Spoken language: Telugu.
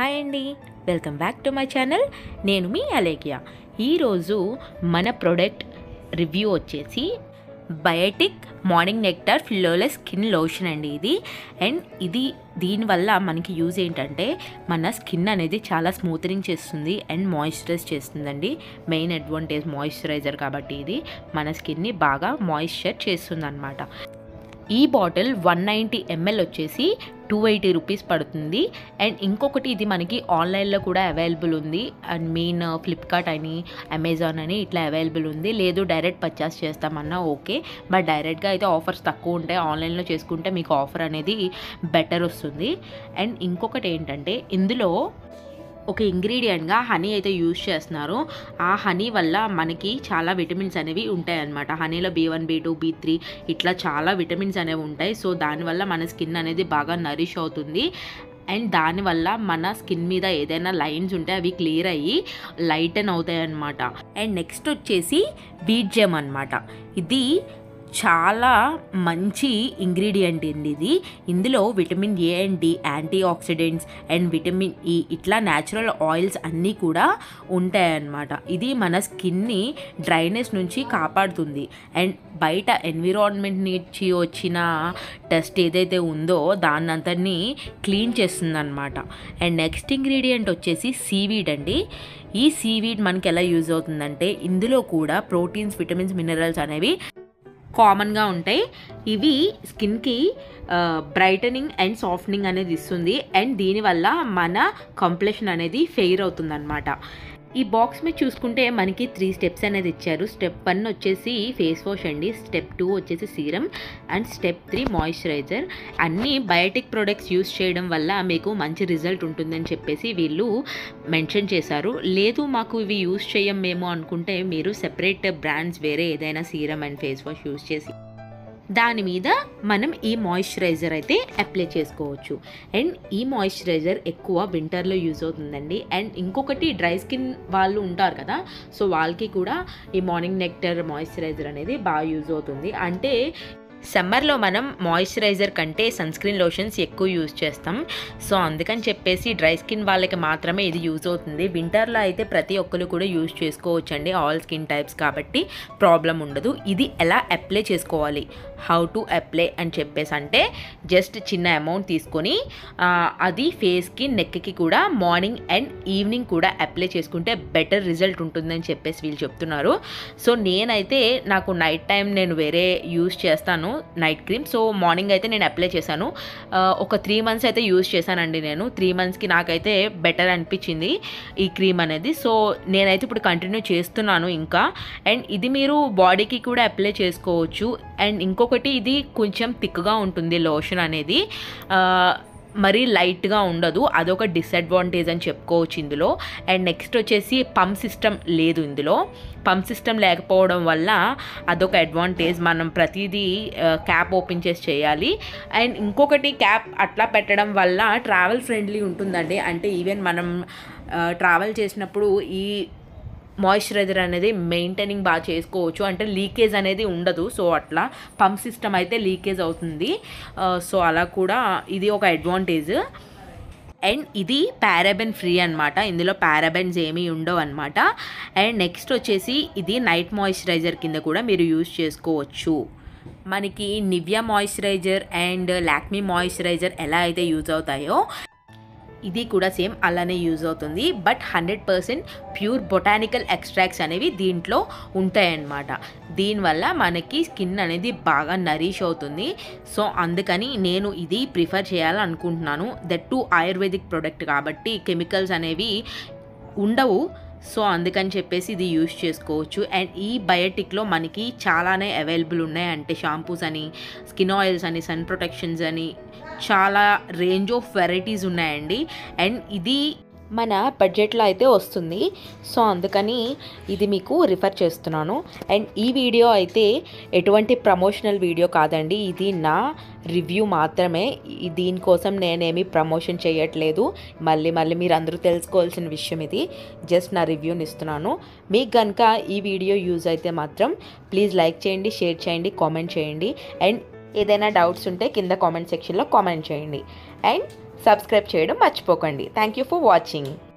హాయ్ అండి welcome back to my channel నేను మీ అలేకియా ఈరోజు మన ప్రోడక్ట్ రివ్యూ వచ్చేసి Biotique morning nectar flawless skin lotion అండి ఇది అండ్ ఇది దీనివల్ల మనకి యూజ్ ఏంటంటే మన స్కిన్ అనేది చాలా స్మూత్నింగ్ చేస్తుంది అండ్ మాయిశ్చరైజ్ చేస్తుందండి మెయిన్ అడ్వాంటేజ్ మాయిశ్చరైజర్ కాబట్టి ఇది మన స్కిన్ని బాగా మాయిశ్చర్ చేస్తుంది అనమాట ఈ బాటిల్ వన్ నైంటీ ఎంఎల్ వచ్చేసి టూ ఎయిటీ రూపీస్ పడుతుంది అండ్ ఇంకొకటి ఇది మనకి ఆన్లైన్లో కూడా అవైలబుల్ ఉంది అండ్ మెయిన్ ఫ్లిప్కార్ట్ అని అమెజాన్ అని ఇట్లా అవైలబుల్ ఉంది లేదు డైరెక్ట్ పర్చేస్ చేస్తామన్నా ఓకే బట్ డైరెక్ట్గా అయితే ఆఫర్స్ తక్కువ ఉంటాయి ఆన్లైన్లో చేసుకుంటే మీకు ఆఫర్ అనేది బెటర్ వస్తుంది అండ్ ఇంకొకటి ఏంటంటే ఇందులో ఒక ఇంగ్రీడియంట్గా హనీ అయితే యూజ్ చేస్తున్నారు ఆ హనీ వల్ల మనకి చాలా విటమిన్స్ అనేవి ఉంటాయి అన్నమాట హనీలో B one B two B three ఇట్లా చాలా విటమిన్స్ అనేవి ఉంటాయి సో దానివల్ల మన స్కిన్ అనేది బాగా నరిష్ అవుతుంది అండ్ దానివల్ల మన స్కిన్ మీద ఏదైనా లైన్స్ ఉంటే అవి క్లియర్ అయ్యి లైటన్ అవుతాయి అన్నమాట అండ్ నెక్స్ట్ వచ్చేసి బీట్ జెమ్ అనమాట ఇది చాలా మంచి ఇంగ్రీడియంట్ అండి ఇది ఇందులో vitamin A and D antioxidants and vitamin E ఇట్లా న్యాచురల్ ఆయిల్స్ అన్నీ కూడా ఉంటాయన్నమాట ఇది మన స్కిన్ని డ్రైనెస్ నుంచి కాపాడుతుంది అండ్ బయట ఎన్విరాన్మెంట్ నుంచి వచ్చిన టెస్ట్ ఏదైతే ఉందో దాన్నంతని క్లీన్ చేస్తుంది అనమాట అండ్ నెక్స్ట్ ఇంగ్రీడియంట్ వచ్చేసి సీవీడ్ అండి ఈ సీవీడ్ మనకి ఎలా యూజ్ అవుతుందంటే ఇందులో కూడా ప్రోటీన్స్ విటమిన్స్ మినరల్స్ అనేవి కామన్గా ఉంటాయి ఇవి స్కిన్కి బ్రైటనింగ్ అండ్ సాఫ్టనింగ్ అనేది ఇస్తుంది అండ్ దీనివల్ల మన కంప్లెషన్ అనేది ఫెయిర్ అవుతుందన్నమాట ఈ బాక్స్ మీద చూసుకుంటే మనకి త్రీ స్టెప్స్ అనేది ఇచ్చారు స్టెప్ వన్ వచ్చేసి ఫేస్ వాష్ అండి స్టెప్ టూ వచ్చేసి serum and step three moisturiser అన్నీ బయోటిక్ ప్రొడక్ట్స్ యూస్ చేయడం వల్ల మీకు మంచి రిజల్ట్ ఉంటుందని చెప్పేసి వీళ్ళు మెన్షన్ చేశారు లేదు మాకు ఇవి యూస్ చేయం మేము అనుకుంటే మీరు సెపరేట్ బ్రాండ్స్ వేరే ఏదైనా serum and face wash use చేసి దాని మీద మనం ఈ మాయిశ్చరైజర్ అయితే అప్లై చేసుకోవచ్చు అండ్ ఈ మాయిశ్చరైజర్ ఎక్కువ వింటర్లో యూజ్ అవుతుందండి అండ్ ఇంకొకటి డ్రై స్కిన్ వాళ్ళు ఉంటారు కదా సో వాళ్ళకి కూడా ఈ మార్నింగ్ నెక్టర్ మాయిశ్చరైజర్ అనేది బాగా యూజ్ అవుతుంది అంటే సమ్మర్లో మనం మాయిశ్చరైజర్ కంటే సన్ స్క్రీన్ లోషన్స్ ఎక్కువ యూజ్ చేస్తాం సో అందుకని చెప్పేసి డ్రై స్కిన్ వాళ్ళకి మాత్రమే ఇది యూజ్ అవుతుంది వింటర్లో అయితే ప్రతి ఒక్కరు కూడా యూజ్ చేసుకోవచ్చండి ఆల్ స్కిన్ టైప్స్ కాబట్టి ప్రాబ్లం ఉండదు ఇది ఎలా అప్లై చేసుకోవాలి హౌ టు అప్లై అని చెప్పేసి అంటే జస్ట్ చిన్న అమౌంట్ తీసుకొని అది ఫేస్కి నెక్కి కూడా మార్నింగ్ అండ్ ఈవినింగ్ కూడా అప్లై చేసుకుంటే బెటర్ రిజల్ట్ ఉంటుందని చెప్పేసి వీళ్ళు చెప్తున్నారు సో నేనైతే నాకు నైట్ టైం నేను వేరే యూజ్ చేస్తాను నైట్ క్రీమ్ సో మార్నింగ్ అయితే నేను అప్లై చేశాను ఒక త్రీ మంత్స్ అయితే యూజ్ చేశానండి నేను త్రీ మంత్స్కి నాకైతే బెటర్ అనిపించింది ఈ క్రీమ్ అనేది సో నేనైతే ఇప్పుడు కంటిన్యూ చేస్తున్నాను ఇంకా అండ్ ఇది మీరు బాడీకి కూడా అప్లై చేసుకోవచ్చు అండ్ ఇంకొకటి ఇది కొంచెం థిక్గా ఉంటుంది లోషన్ అనేది మరీ లైట్గా ఉండదు అదొక డిసడ్వాంటేజ్ అని చెప్పుకోవచ్చు ఇందులో అండ్ నెక్స్ట్ వచ్చేసి పంప్ సిస్టమ్ లేదు ఇందులో పంప్ సిస్టమ్ లేకపోవడం వల్ల అదొక అడ్వాంటేజ్ మనం ప్రతిదీ క్యాప్ ఓపెన్ చేసి చేయాలి అండ్ ఇంకొకటి క్యాప్ అట్లా పెట్టడం వల్ల ట్రావెల్ ఫ్రెండ్లీ ఉంటుందండి అంటే ఈవెన్ మనం ట్రావెల్ చేసినప్పుడు ఈ మాయిశ్చరైజర్ అనేది మెయింటైనింగ్ బాగా చేసుకోవచ్చు అంటే లీకేజ్ అనేది ఉండదు సో అట్లా పంప్ సిస్టమ్ అయితే లీకేజ్ అవుతుంది సో అలా కూడా ఇది ఒక అడ్వాంటేజ్ అండ్ ఇది పారాబెన్ ఫ్రీ అనమాట ఇందులో పారాబెన్స్ ఏమీ ఉండవు అనమాట అండ్ నెక్స్ట్ వచ్చేసి ఇది నైట్ మాయిశ్చరైజర్ కింద కూడా మీరు యూజ్ చేసుకోవచ్చు మనకి Nivea moisturiser and Lakme moisturiser ఎలా అయితే యూజ్ అవుతాయో ఇది కూడా సేమ్ అలానే యూజ్ అవుతుంది but hundred percent pure botanical extracts అనేవి దీంట్లో ఉంటాయన్నమాట దీనివల్ల మనకి స్కిన్ అనేది బాగా నరీష్ అవుతుంది సో అందుకని నేను ఇది ప్రిఫర్ చేయాలనుకుంటున్నాను దట్ టు ఆయుర్వేదిక్ ప్రోడక్ట్ కాబట్టి కెమికల్స్ అనేవి ఉండవు సో అందుకని చెప్పేసి ఇది యూస్ చేసుకోవచ్చు అండ్ ఈ బయోటిక్లో మనకి చాలానే అవైలబుల్ ఉన్నాయి అంటే షాంపూస్ అని స్కిన్ ఆయిల్స్ అని సన్ ప్రొటెక్షన్స్ అని చాలా రేంజ్ ఆఫ్ వెరైటీస్ ఉన్నాయండి అండ్ ఇది మన బడ్జెట్లో అయితే వస్తుంది సో అందుకని ఇది మీకు రిఫర్ చేస్తున్నాను అండ్ ఈ వీడియో అయితే ఎటువంటి ప్రమోషనల్ వీడియో కాదండి ఇది నా రివ్యూ మాత్రమే దీనికోసం నేనేమి ప్రమోషన్ చేయట్లేదు మళ్ళీ మళ్ళీ మీరు అందరూ తెలుసుకోవాల్సిన విషయం ఇది జస్ట్ నా రివ్యూని ఇస్తున్నాను మీకు కనుక ఈ వీడియో యూజ్ అయితే మాత్రం ప్లీజ్ లైక్ చేయండి షేర్ చేయండి కామెంట్ చేయండి అండ్ ఏదైనా డౌట్స్ ఉంటే కింద కామెంట్ సెక్షన్లో కామెంట్ చేయండి అండ్ సబ్స్క్రైబ్ చేయడం మర్చిపోకండి థ్యాంక్ యూ ఫర్ వాచింగ్